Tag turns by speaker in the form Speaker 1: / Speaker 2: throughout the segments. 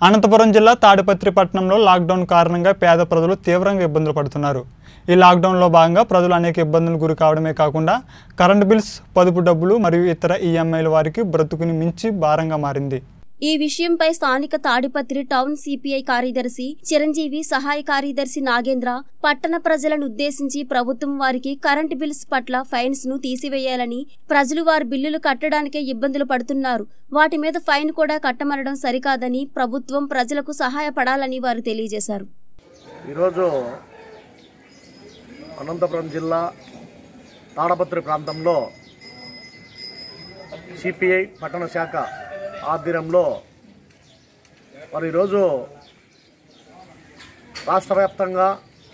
Speaker 1: అనంతపురం జిల్లా తాడిపత్రి పట్టణంలో లాక్డౌన్ కారణంగా పేద ప్రజలు తీవ్రంగా ఇబ్బందులు పడుతున్నారు ఈ లాక్డౌన్లో భాగంగా ప్రజలు అనేక ఇబ్బందులు గురి కావడమే కాకుండా కరెంట్ బిల్స్ పొదుపు డబ్బులు మరియు ఇతర ఈఎంఐల వారికి బ్రతుకుని మించి భారంగా మారింది
Speaker 2: ఈ విషయంపై స్థానిక తాడిపత్రి టౌన్ సిపిఐ కార్యదర్శి చిరంజీవి సహాయ కార్యదర్శి నాగేంద్ర పట్టణ ప్రజలను ఉద్దేశించి ప్రభుత్వం వారికి కరెంటు బిల్స్ పట్ల ఫైన్స్ ను తీసివేయాలని ప్రజలు వారి బిల్లులు కట్టడానికే ఇబ్బందులు పడుతున్నారు వాటి మీద ఫైన్ కూడా కట్టమనడం సరికాదని ప్రభుత్వం ప్రజలకు సహాయపడాలని వారు తెలియజేశారు
Speaker 3: ఈరోజు అనంతపురం జిల్లా తాడపత్రి ప్రాంతంలో సిపిఐ పట్టణ శాఖ ఆధ్వర్యంలో మరి ఈరోజు రాష్ట్ర వ్యాప్తంగా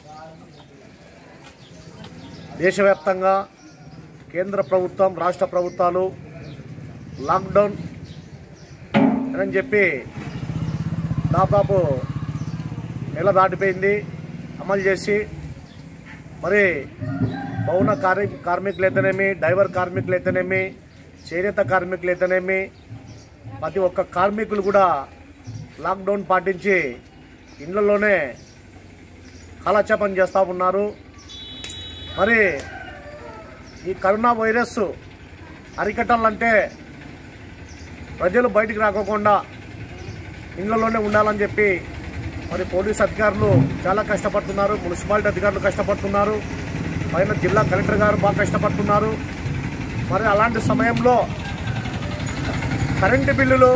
Speaker 3: దేశవ్యాప్తంగా కేంద్ర ప్రభుత్వం రాష్ట్ర ప్రభుత్వాలు లాక్డౌన్ అని చెప్పి దాదాపు నెల దాటిపోయింది అమలు చేసి మరి భవన కార్మి కార్మికులు అయితేనేమి డ్రైవర్ కార్మికులు అయితేనేమి చేనేత కార్మికులు అయితేనేమి ప్రతి ఒక్క కార్మికులు కూడా లాక్డౌన్ పాటించి ఇళ్లలోనే కాలక్షేపం చేస్తూ ఉన్నారు మరి ఈ కరోనా వైరస్ అరికట్టాలంటే ప్రజలు బయటికి రాకోకుండా ఇళ్లలోనే ఉండాలని చెప్పి మరి పోలీస్ అధికారులు చాలా కష్టపడుతున్నారు మున్సిపాలిటీ అధికారులు కష్టపడుతున్నారు పైన జిల్లా కలెక్టర్ గారు బాగా కష్టపడుతున్నారు మరి అలాంటి సమయంలో కరెంటు బిల్లులు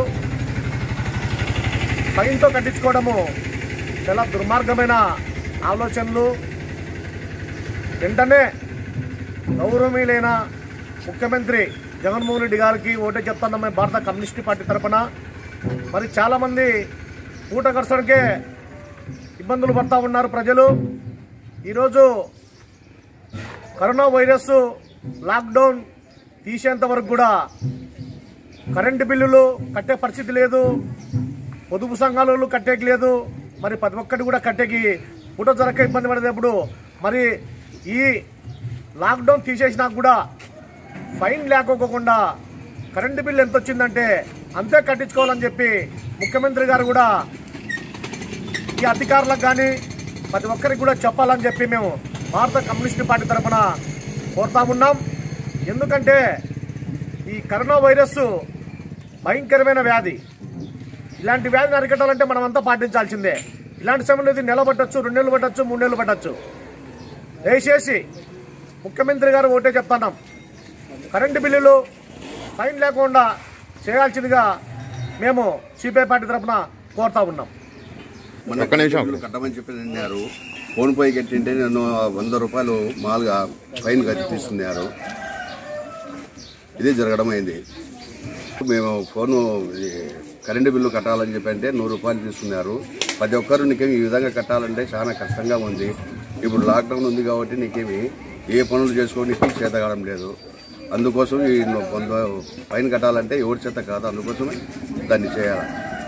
Speaker 3: ఫైన్తో కట్టించుకోవడము చాలా దుర్మార్గమైన ఆలోచనలు వెంటనే గౌరవనీయులైన ముఖ్యమంత్రి జగన్మోహన్ రెడ్డి గారికి ఓటే చెప్తాను మేము భారత కమ్యూనిస్ట్ పార్టీ తరఫున మరి చాలామంది పూట ఖర్చులకే ఇబ్బందులు పడతా ఉన్నారు ప్రజలు ఈరోజు కరోనా వైరస్ లాక్డౌన్ తీసేంత వరకు కూడా కరెంటు బిల్లులు కట్టే పరిస్థితి లేదు పొదుపు సంఘాలు కట్టేకి లేదు మరి ప్రతి ఒక్కటి కూడా కట్టేకి పూట జరగక ఇబ్బంది పడేటప్పుడు మరి ఈ లాక్డౌన్ తీసేసినా కూడా ఫైన్ లేకోకుండా కరెంటు బిల్లు ఎంత వచ్చిందంటే అంతే కట్టించుకోవాలని చెప్పి ముఖ్యమంత్రి గారు కూడా ఈ అధికారులకు కానీ ప్రతి ఒక్కరికి కూడా చెప్పాలని చెప్పి మేము భారత కమ్యూనిస్ట్ పార్టీ తరఫున కోరుతా ఉన్నాం ఎందుకంటే ఈ కరోనా వైరస్ భయంకరమైన వ్యాధి ఇలాంటి వ్యాధిని అరికట్టాలంటే మనం అంతా పాటించాల్సిందే ఇలాంటి సమయంలో ఇది నెల పట్టచ్చు రెండు నెలలు పట్టచ్చు మూడు నెలలు పట్టచ్చు దయచేసి ముఖ్యమంత్రి గారు ఓటే చెప్తున్నాం కరెంటు బిల్లులు ఫైన్ లేకుండా చేయాల్సిందిగా మేము సిపిఐ పార్టీ తరఫున కోరుతా ఉన్నాం
Speaker 4: ఒక్క నిమిషం కట్టమని చెప్పి నిన్నారు ఫోన్ పే కట్టింటే నేను వంద రూపాయలు మామూలుగా ఫైన్ కట్టి తీసుకున్నారు ఇదే జరగడం అయింది మేము ఫోను ఈ కరెంటు బిల్లు కట్టాలని చెప్పి అంటే నూరు రూపాయలు తీసుకున్నారు ప్రతి ఒక్కరు నీకేమి ఈ విధంగా కట్టాలంటే చాలా కష్టంగా ఉంది ఇప్పుడు లాక్డౌన్ ఉంది కాబట్టి నీకేమి ఏ పనులు చేసుకోవడానికి చేత కావడం లేదు అందుకోసం ఈ వంద ఫైన్ కట్టాలంటే ఎవరి చేత కాదు అందుకోసమే దాన్ని చేయాలి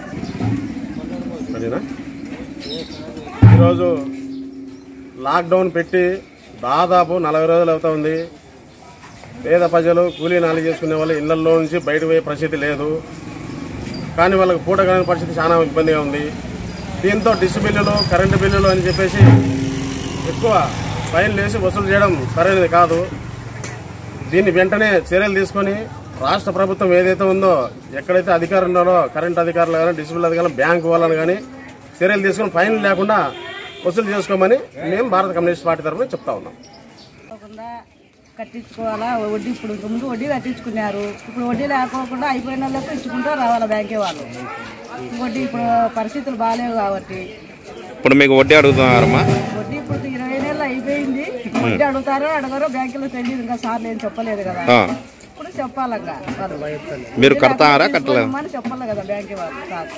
Speaker 5: అదేనా ఈరోజు లాక్డౌన్ పెట్టి దాదాపు నలభై రోజులు అవుతా ఉంది పేద ప్రజలు కూలీ నాలి చేసుకునే వాళ్ళు ఇళ్లలో నుంచి బయట పోయే పరిస్థితి లేదు కానీ వాళ్ళకి పూట కాని పరిస్థితి చాలా ఇబ్బందిగా ఉంది దీంతో డిస్ బిల్లులు కరెంటు బిల్లులు అని చెప్పేసి ఎక్కువ ఫైన్లు వేసి వసూలు చేయడం సరైనది కాదు దీన్ని వెంటనే చర్యలు తీసుకొని రాష్ట్ర ప్రభుత్వం ఏదైతే ఉందో ఎక్కడైతే అధికారులు ఉన్నారో కరెంట్ అధికారులు కానీ డిస్ట్రిబ్యూట్ అధికారులు బ్యాంకు వాళ్ళని కానీ చర్యలు తీసుకొని ఫైన్లు లేకుండా వసూలు చేసుకోమని మేము భారత కమ్యూనిస్ట్ పార్టీ తరఫున చెప్తా ఉన్నాం
Speaker 6: కాకుండా కట్టించుకోవాలా వడ్డీ ఇప్పుడు ఇంక ముందు వడ్డీ కట్టించుకున్నారు ఇప్పుడు వడ్డీ లేకోకుండా అయిపోయిన వాళ్ళకు ఇచ్చుకుంటూ రావాలా బ్యాంకే వాళ్ళు వడ్డీ ఇప్పుడు పరిస్థితులు బాగాలేవు కాబట్టి
Speaker 7: ఇప్పుడు మీకు వడ్డీ అడుగుతున్నారమ్మా
Speaker 6: వడ్డీ ఇప్పుడు ఇరవై నెలలు అయిపోయింది వడ్డీ అడుగుతారో అడగరో బ్యాంకులో తెలియదు ఇంకా సార్లు ఏం చెప్పలేదు కదా
Speaker 7: ఆ.
Speaker 6: ఇప్పుడు చెప్పాలంగా వాళ్ళు.
Speaker 7: మీరు కడతారా కట్టలే
Speaker 6: తీసుకోమని చెప్పాలి కదా బ్యాంకే వాళ్ళు సార్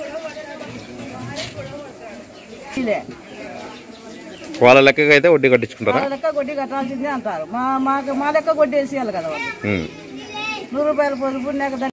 Speaker 6: ఇలే.
Speaker 7: వాళ్ళ లెక్కగా అయితే వడ్డీ కట్టించుకుంటారా
Speaker 6: వాళ్ళ లెక్క వడ్డీ కట్టాల్సిందే అంటారు మా మాకు మా లెక్క వడ్డీ వేసేయాలి కదా వాళ్ళు
Speaker 7: ఉమ్.
Speaker 6: నూరు రూపాయల పొదుపు నాకు